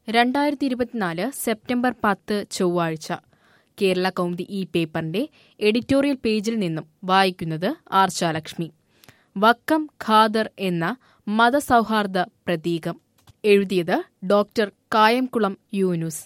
രണ്ടായിരത്തി ഇരുപത്തിനാല് സെപ്റ്റംബർ പത്ത് ചൊവ്വാഴ്ച കേരള കൗമുദി ഈ പേപ്പറിന്റെ എഡിറ്റോറിയൽ പേജിൽ നിന്നും വായിക്കുന്നത് ആർച്ചാലക്ഷ്മി വക്കം ഖാദർ എന്ന മതസൗഹാർദ്ദ പ്രതീകം എഴുതിയത് ഡോക്ടർ കായംകുളം യൂനുസ്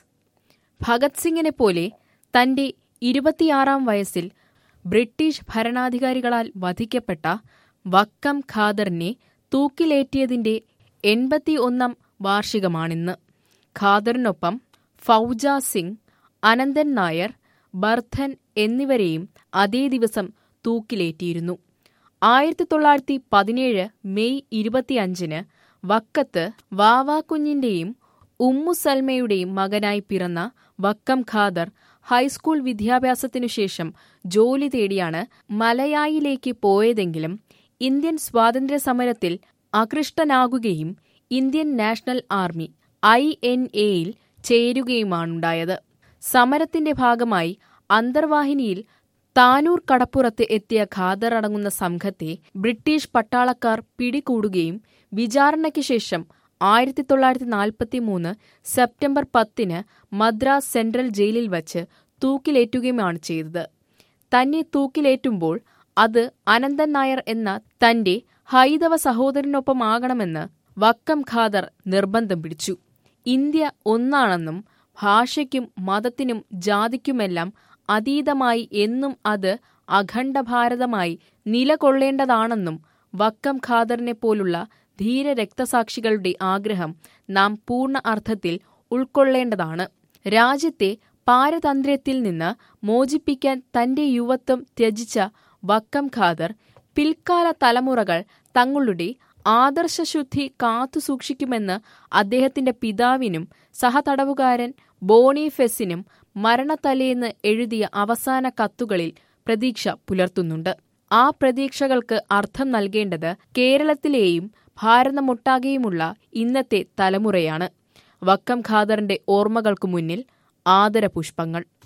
ഭഗത് സിംഗിനെ പോലെ തന്റെ ഇരുപത്തിയാറാം വയസ്സിൽ ബ്രിട്ടീഷ് ഭരണാധികാരികളാൽ വധിക്കപ്പെട്ട വക്കം ഖാദറിനെ തൂക്കിലേറ്റിയതിന്റെ എൺപത്തിയൊന്നാം വാർഷികമാണിന്ന് ഖാദറിനൊപ്പം ഫൗജ സിംഗ് അനന്തൻ നായർ ബർധൻ എന്നിവരെയും അതേ ദിവസം തൂക്കിലേറ്റിയിരുന്നു ആയിരത്തി തൊള്ളായിരത്തി പതിനേഴ് മെയ് ഇരുപത്തിയഞ്ചിന് വക്കത്ത് വാവാക്കുഞ്ഞിന്റെയും ഉമ്മു സൽമയുടെയും മകനായി പിറന്ന വക്കം ഖാദർ ഹൈസ്കൂൾ വിദ്യാഭ്യാസത്തിനു ശേഷം ജോലി തേടിയാണ് മലയായിലേക്ക് പോയതെങ്കിലും ഇന്ത്യൻ സ്വാതന്ത്ര്യ സമരത്തിൽ ആകൃഷ്ടനാകുകയും Indian national army I N എയിൽ ചേരുകയുമാണുണ്ടായത് സമരത്തിന്റെ ഭാഗമായി അന്തർവാഹിനിയിൽ താനൂർ കടപ്പുറത്ത് എത്തിയ ഖാദർ അടങ്ങുന്ന സംഘത്തെ ബ്രിട്ടീഷ് പട്ടാളക്കാർ പിടികൂടുകയും വിചാരണയ്ക്ക് ശേഷം ആയിരത്തി തൊള്ളായിരത്തി നാൽപ്പത്തി മൂന്ന് സെപ്റ്റംബർ പത്തിന് മദ്രാസ് സെൻട്രൽ ജയിലിൽ വച്ച് തൂക്കിലേറ്റുകയുമാണ് ചെയ്തത് തന്നെ തൂക്കിലേറ്റുമ്പോൾ അത് അനന്തൻ നായർ എന്ന തന്റെ ഹൈന്ദവ സഹോദരനൊപ്പമാകണമെന്ന് വക്കം ഖാദർ നിർബന്ധം പിടിച്ചു ഇന്ത്യ ഒന്നാണെന്നും ഭാഷയ്ക്കും മതത്തിനും ജാതിക്കുമെല്ലാം അതീതമായി എന്നും അത് അഖണ്ഡ ഭാരതമായി നിലകൊള്ളേണ്ടതാണെന്നും വക്കം ഖാദറിനെ പോലുള്ള ധീര രക്തസാക്ഷികളുടെ ആഗ്രഹം നാം പൂർണ്ണ അർത്ഥത്തിൽ ഉൾക്കൊള്ളേണ്ടതാണ് രാജ്യത്തെ പാരതന്ത്ര്യത്തിൽ നിന്ന് മോചിപ്പിക്കാൻ തന്റെ യുവത്വം ത്യജിച്ച വക്കം ഖാദർ പിൽക്കാല തലമുറകൾ തങ്ങളുടെ ആദർശശുദ്ധി കാത്തുസൂക്ഷിക്കുമെന്ന് അദ്ദേഹത്തിന്റെ പിതാവിനും സഹതടവുകാരൻ ബോണിഫെസിനും മരണത്തലേന്ന് എഴുതിയ അവസാന കത്തുകളിൽ പ്രതീക്ഷ പുലർത്തുന്നുണ്ട് ആ പ്രതീക്ഷകൾക്ക് അർത്ഥം നൽകേണ്ടത് കേരളത്തിലെയും ഭാരതമൊട്ടാകെയുമുള്ള ഇന്നത്തെ തലമുറയാണ് വക്കം ഖാദറിന്റെ ഓർമ്മകൾക്കു മുന്നിൽ ആദരപുഷ്പങ്ങൾ